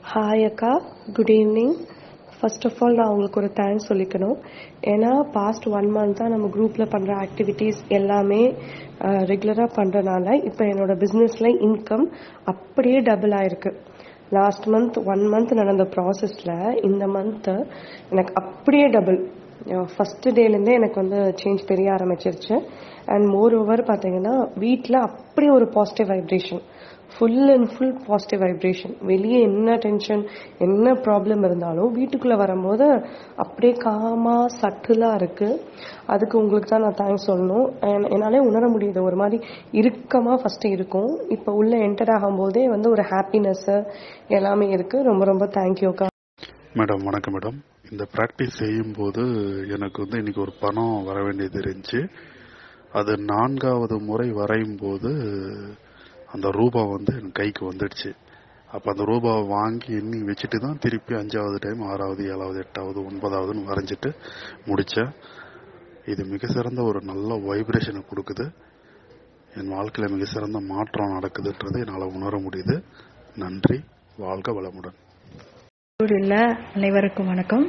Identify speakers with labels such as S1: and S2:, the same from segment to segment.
S1: hi அக்கா good evening first of all நான் உங்களுக்கு ஒரு தேங்க்ஸ் சொல்லிக்கணும் ஏன்னா பாஸ்ட் ஒன் மந்த்தாக நம்ம குரூப்பில் பண்ணுற ஆக்டிவிட்டீஸ் எல்லாமே ரெகுலராக பண்ணுறனால இப்போ என்னோட பிஸ்னஸில் இன்கம் அப்படியே டபுள் ஆயிருக்கு லாஸ்ட் மந்த் ஒன் மந்த் நடந்த ப்ராசஸில் இந்த மந்த்து எனக்கு அப்படியே டபுள் ஃபஸ்ட்டு டேலேருந்தே எனக்கு வந்து சேஞ்ச் தெரிய ஆரம்பிச்சிருச்சு அண்ட் மோர் ஓவர் பார்த்தீங்கன்னா வீட்டில் அப்படியே ஒரு positive vibration full and full positive vibration வெளியே என்ன டென்ஷன் என்ன ப்ராப்ளம் இருந்தாலும் வீட்டுக்குள்ளே வரும்போது அப்படியே காமாக சட்டிலாக இருக்குது அதுக்கு உங்களுக்கு தான் நான் தேங்க்ஸ் சொல்லணும் என்னாலே உணர முடியுது ஒரு மாதிரி இறுக்கமாக ஃபஸ்ட்டு இருக்கும் இப்போ உள்ளே என்டர் ஆகும்போதே வந்து ஒரு ஹாப்பினஸ்ஸு எல்லாமே இருக்குது ரொம்ப ரொம்ப தேங்க்யூக்கா
S2: மேடம் வணக்கம் மேடம் இந்த ப்ராக்டிஸ் செய்யும்போது எனக்கு வந்து இன்னைக்கு ஒரு பணம் வர வேண்டியது இருந்துச்சு அது நான்காவது முறை வரையும் போது அந்த ரூபா வந்து என் கைக்கு வந்துடுச்சு அப்போ அந்த ரூபாவை வாங்கி எண்ணி வச்சுட்டு தான் திருப்பி அஞ்சாவது டைம் ஆறாவது ஏழாவது எட்டாவது ஒன்பதாவதுன்னு வரைஞ்சிட்டு முடித்தேன் இது மிக சிறந்த ஒரு நல்ல வைப்ரேஷனை கொடுக்குது என் வாழ்க்கையில் மிக சிறந்த மாற்றம் நடக்குதுன்றது என்னால் உணர முடியுது நன்றி வாழ்க வளமுடன்
S3: இல்ல அனைவருக்கும் வணக்கம்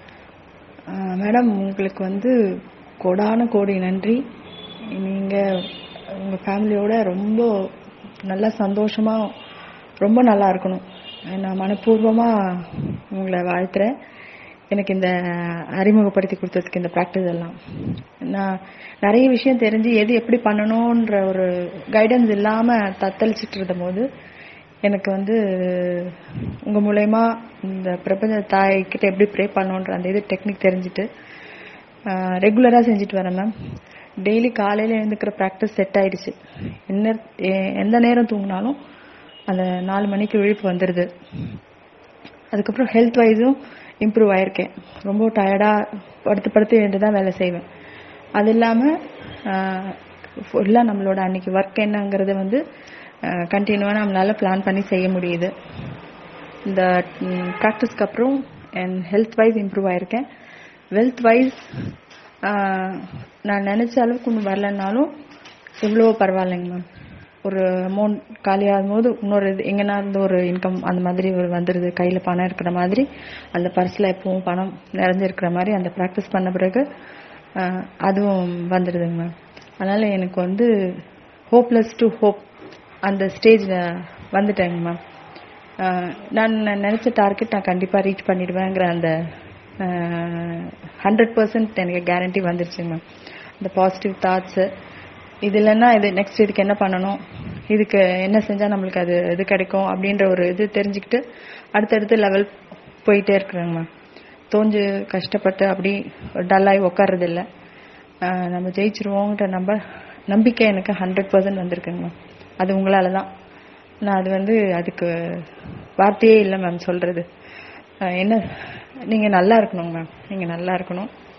S3: அஹ் மேடம் உங்களுக்கு வந்து கோடான கோடி நன்றி நீங்க உங்க ஃபேமிலியோட ரொம்ப நல்ல சந்தோஷமா ரொம்ப நல்லா இருக்கணும் நான் மனப்பூர்வமா உங்களை வாழ்த்துறேன் எனக்கு இந்த அறிமுகப்படுத்தி கொடுத்ததுக்கு இந்த ப்ராக்டிஸ் எல்லாம் நான் நிறைய விஷயம் தெரிஞ்சு எது எப்படி பண்ணணுன்ற ஒரு கைடன்ஸ் இல்லாம தத்தளிச்சிட்டு இருந்த போது எனக்கு வந்து உங்க மூலயமா இந்த பிரபஞ்ச தாய் கிட்ட எப்படி ப்ரே பண்ணணுன்ற அந்த இது டெக்னிக் தெரிஞ்சுட்டு ரெகுலரா செஞ்சுட்டு வரேன் மேம் டெய்லி காலையில எழுந்துக்கிற ப்ராக்டிஸ் செட் ஆயிடுச்சு என்ன எ- எந்த நேரம் தூங்கினாலும் அந்த நாலு மணிக்கு விழிப்பு வந்துடுது அதுக்கப்புறம் ஹெல்த் வைஸும் இம்ப்ரூவ் ஆயிருக்கேன் ரொம்ப டயர்டா படுத்து படுத்து எழுந்து தான் வேலை செய்வேன் அது இல்லாம ஃபுல்லாக நம்மளோட அன்னைக்கு ஒர்க் என்னங்கிறத வந்து கண்டினியூவாக நம்மளால பிளான் பண்ணி செய்ய முடியுது இந்த ப்ராக்டிஸ்க்கு அப்புறம் என் ஹெல்த் வைஸ் இம்ப்ரூவ் ஆயிருக்கேன் வெல்த் வைஸ் நான் நினைச்ச அளவுக்கு ஒன்றும் வரலனாலும் எவ்வளவோ பரவாயில்லைங்க மேம் ஒரு அமௌண்ட் காலியாகும் போது இன்னொரு இது எங்கன்னா இருந்து ஒரு இன்கம் அந்த மாதிரி ஒரு வந்துடுது கையில் பணம் இருக்கிற மாதிரி அந்த பர்ஸில் எப்பவும் பணம் நிறைஞ்சிருக்கிற மாதிரி அந்த ப்ராக்டிஸ் பண்ண பிறகு ஆஹ், அதுவும் வந்துடுதுங்க மேம் அதனால எனக்கு வந்து ஹோப்லெஸ் டு ஹோப் அந்த ஸ்டேஜில் வந்துட்டேங்க மேம் நான் நினச்ச டார்கெட் நான் கண்டிப்பாக ரீச் பண்ணிடுவேங்கிற அந்த ஹண்ட்ரட் பர்சன்ட் எனக்கு கேரண்டி வந்துருச்சுங்க மேம் இந்த பாசிட்டிவ் தாட்ஸு இது இல்லைன்னா இது நெக்ஸ்ட் இதுக்கு என்ன பண்ணணும் இதுக்கு என்ன செஞ்சால் நம்மளுக்கு அது இது கிடைக்கும் அப்படின்ற ஒரு இது தெரிஞ்சுக்கிட்டு அடுத்தடுத்த லெவல் போயிட்டே இருக்கிறேங்க மேம் தோஞ்சு கஷ்டப்பட்டு அப்படி டல்லாகி உட்கார்றது இல்ல ஆஹ் நம்ம ஜெயிச்சிருவோங்கிற நம்ப நம்பிக்கை எனக்கு ஹண்ட்ரட் பர்சன்ட் வந்திருக்குங்க மேம் அது உங்களால தான் நான் அது வந்து அதுக்கு வார்த்தையே இல்லை மேம் சொல்றது ஆஹ் என்ன நீங்க நல்லா இருக்கணும் மேம் நீங்க நல்லா இருக்கணும்